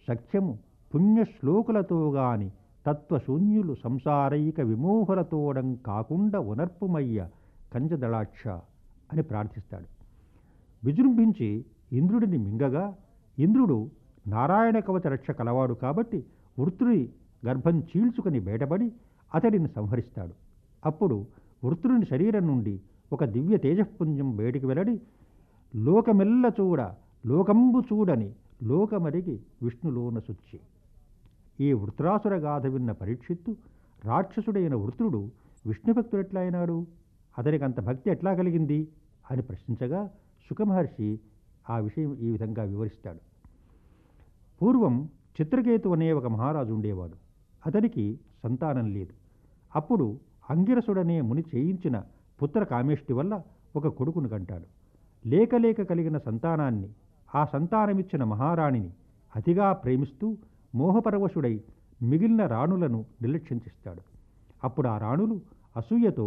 సఖ్యము పుణ్యశ్లోకులతో గాని తత్వశూన్యులు సంసారైక విమోహలతోడం కాకుండా ఉనర్పుమయ్య కంజదళాక్ష అని ప్రార్థిస్తాడు విజృంభించి ఇంద్రుడిని మింగగా ఇంద్రుడు నారాయణ కవచ రక్ష కలవాడు కాబట్టి వృత్రుడి గర్భం చీల్చుకొని బయటపడి అతడిని సంహరిస్తాడు అప్పుడు వృత్రుని శరీరం నుండి ఒక దివ్య తేజఃపుంజం బయటికి వెల్లడి లోకమెల్ల చూడ లోకంబు చూడని లోకమరిగి విష్ణులోన సుచ్చి ఈ వృత్రాసుర గాథ విన్న పరీక్షిత్తు రాక్షసుడైన వృత్రుడు విష్ణుభక్తుడు అయినాడు అతనికి అంత భక్తి ఎట్లా కలిగింది అని ప్రశ్నించగా సుఖమహర్షి ఆ విషయం ఈ విధంగా వివరిస్తాడు పూర్వం చిత్రకేతు అనే ఒక మహారాజు ఉండేవాడు అతనికి సంతానం లేదు అప్పుడు అంగిరసుడనే ముని చేయించిన పుత్ర కామేష్టి వల్ల ఒక కొడుకును కంటాడు లేక లేక కలిగిన సంతానాన్ని ఆ సంతానమిచ్చిన మహారాణిని అతిగా ప్రేమిస్తూ మోహపరవశుడై మిగిలిన రాణులను నిర్లక్ష్యం చేస్తాడు అప్పుడు ఆ రాణులు అసూయతో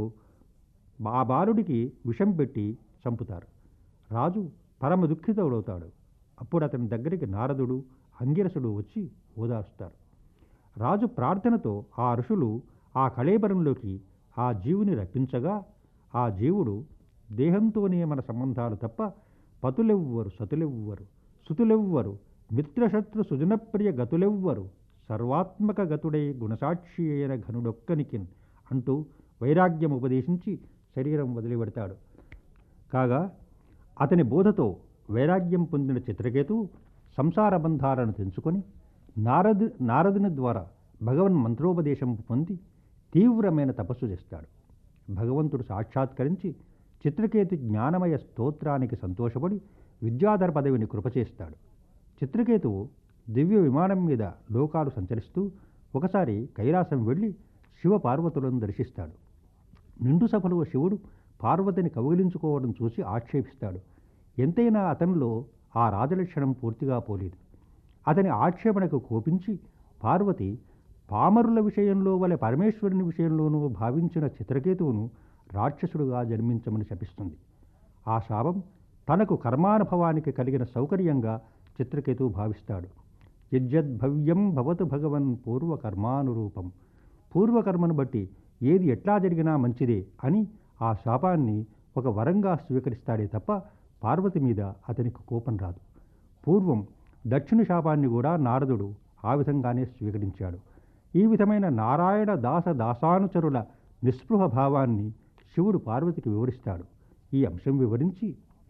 ఆ బాలుడికి విషం పెట్టి చంపుతారు రాజు పరమ దుఃఖితుడవుతాడు అప్పుడు అతని దగ్గరికి నారదుడు అంగిరసుడు వచ్చి ఓదారుస్తారు రాజు ప్రార్థనతో ఆ ఋషులు ఆ కళేబరంలోకి ఆ జీవుని రప్పించగా ఆ జీవుడు దేహంతోనే మన సంబంధాలు తప్ప పతులెవ్వరు సతులెవ్వరు సుతులెవ్వరు మిత్రశత్రు సుజనప్రియ గతులెవ్వరు సర్వాత్మక గతుడై గుణసాక్షి అయిన ఘనుడొక్కనికిన్ అంటూ వైరాగ్యం ఉపదేశించి శరీరం వదిలిపెడతాడు కాగా అతని బోధతో వైరాగ్యం పొందిన చిత్రకేతు సంసార బంధాలను తెంచుకొని నారదు నారదుని ద్వారా భగవన్ మంత్రోపదేశం పొంది తీవ్రమైన తపస్సు చేస్తాడు భగవంతుడు సాక్షాత్కరించి చిత్రకేతు జ్ఞానమయ స్తోత్రానికి సంతోషపడి విద్యాధర పదవిని కృపచేస్తాడు చిత్రకేతువు దివ్య విమానం మీద లోకాలు సంచరిస్తూ ఒకసారి కైలాసం వెళ్ళి శివ పార్వతులను దర్శిస్తాడు నిండు సభలో శివుడు పార్వతిని కౌగిలించుకోవడం చూసి ఆక్షేపిస్తాడు ఎంతైనా అతనిలో ఆ రాజలక్షణం పూర్తిగా పోలేదు అతని ఆక్షేపణకు కోపించి పార్వతి పామరుల విషయంలో వలె పరమేశ్వరుని విషయంలోనూ భావించిన చిత్రకేతువును రాక్షసుడుగా జన్మించమని శపిస్తుంది ఆ శాపం తనకు కర్మానుభవానికి కలిగిన సౌకర్యంగా చిత్రకేతువు భావిస్తాడు యజ్జద్భవ్యం భవతు భగవన్ పూర్వకర్మానురూపం పూర్వకర్మను బట్టి ఏది ఎట్లా జరిగినా మంచిదే అని ఆ శాపాన్ని ఒక వరంగా స్వీకరిస్తాడే తప్ప పార్వతి మీద అతనికి కోపం రాదు పూర్వం దక్షిణ శాపాన్ని కూడా నారదుడు ఆ విధంగానే స్వీకరించాడు ఈ విధమైన నారాయణ దాస దాసానుచరుల నిస్పృహ భావాన్ని శివుడు పార్వతికి వివరిస్తాడు ఈ అంశం వివరించి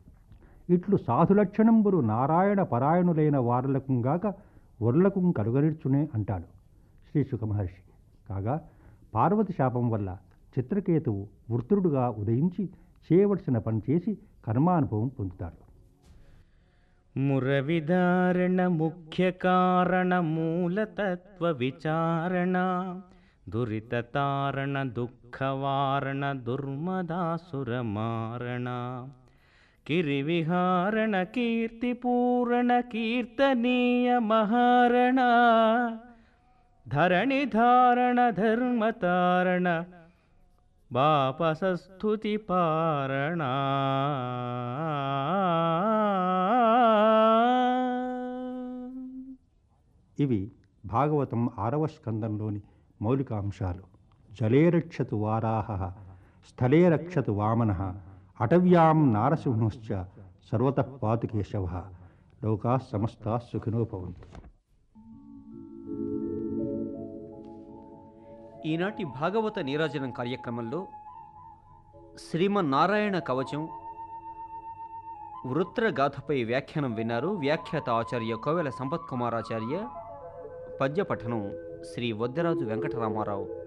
ఇట్లు సాధులక్షణంబులు నారాయణ పరాయణులైన వారలకుంగాక వర్లకు కలుగనిర్చునే అంటాడు శ్రీ సుఖమహర్షి కాగా పార్వతి శాపం వల్ల చిత్రకేతువు వృత్రుడుగా ఉదయించి చేయవలసిన పని చేసి కర్మానుభవం పొందుతాడు మురవిదారణ ముఖ్య కారణ మూలతత్వ విచారణ దురిత తారణ దుఃఖవారణ దుర్మదాసుర మారణ కిరివిహారణ కీర్తిపూరణ కీర్తనీయ మహారణ ధరణి ధారణ ధర్మతారణ బాపసస్థుతి పారణ ఇవి భాగవతం ఆరవ స్కందంలోని మౌలిక అంశాలు జలే రక్షతు వారాహ స్థలే రక్షతు వామన అటవ్యాం నారసింహశ్చ సర్వతః పాతు కేశవ లోకా సమస్తా సుఖినో భవంతు ఈనాటి భాగవత నీరాజనం కార్యక్రమంలో శ్రీమన్నారాయణ కవచం వృత్రగాథపై వ్యాఖ్యానం విన్నారు వ్యాఖ్యాత ఆచార్య కోవెల సంపత్ కుమారాచార్య పద్య పఠనం శ్రీ వద్దరాజు వెంకటరామారావు